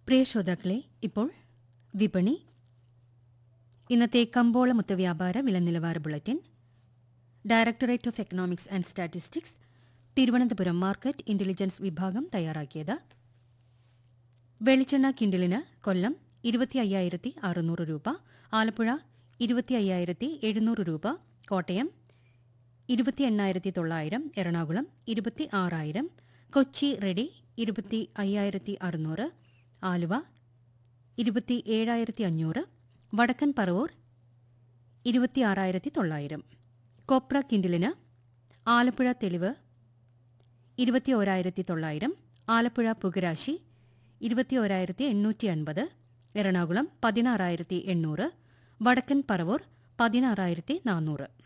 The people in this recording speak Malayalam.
പ്രിയ ശ്രോതാക്കളെ ഇപ്പോൾ വിപണി ഇന്നത്തെ കമ്പോള മൊത്ത വ്യാപാര വില നിലവാര bulletin directorate of economics and statistics Thiruvananthapuram market intelligence വിഭാഗം തയ്യാറാക്കിയത് വെളിച്ചെണ്ണ കിൻഡലിന് കൊല്ലം ഇരുപത്തി അയ്യായിരത്തി അറുന്നൂറ് രൂപ ആലപ്പുഴ ഇരുപത്തി അയ്യായിരത്തി എഴുന്നൂറ് രൂപ കോട്ടയം ഇരുപത്തി എണ്ണായിരത്തി തൊള്ളായിരം എറണാകുളം ഇരുപത്തി ആറായിരം കൊച്ചി റെഡി ഇരുപത്തി അയ്യായിരത്തി അറുന്നൂറ് ആലുവ ഇരുപത്തി ഏഴായിരത്തി അഞ്ഞൂറ് വടക്കൻ പറവൂർ ഇരുപത്തി ആറായിരത്തി തൊള്ളായിരം കൊപ്ര കിൻഡിലിന് ആലപ്പുഴ തെളിവ് ഇരുപത്തി ഓരായിരത്തി തൊള്ളായിരം ആലപ്പുഴ പുകരാശി ഇരുപത്തി ഓരായിരത്തി എണ്ണൂറ്റി അൻപത് എറണാകുളം പതിനാറായിരത്തി എണ്ണൂറ് വടക്കൻ പറവൂർ പതിനാറായിരത്തി നാനൂറ്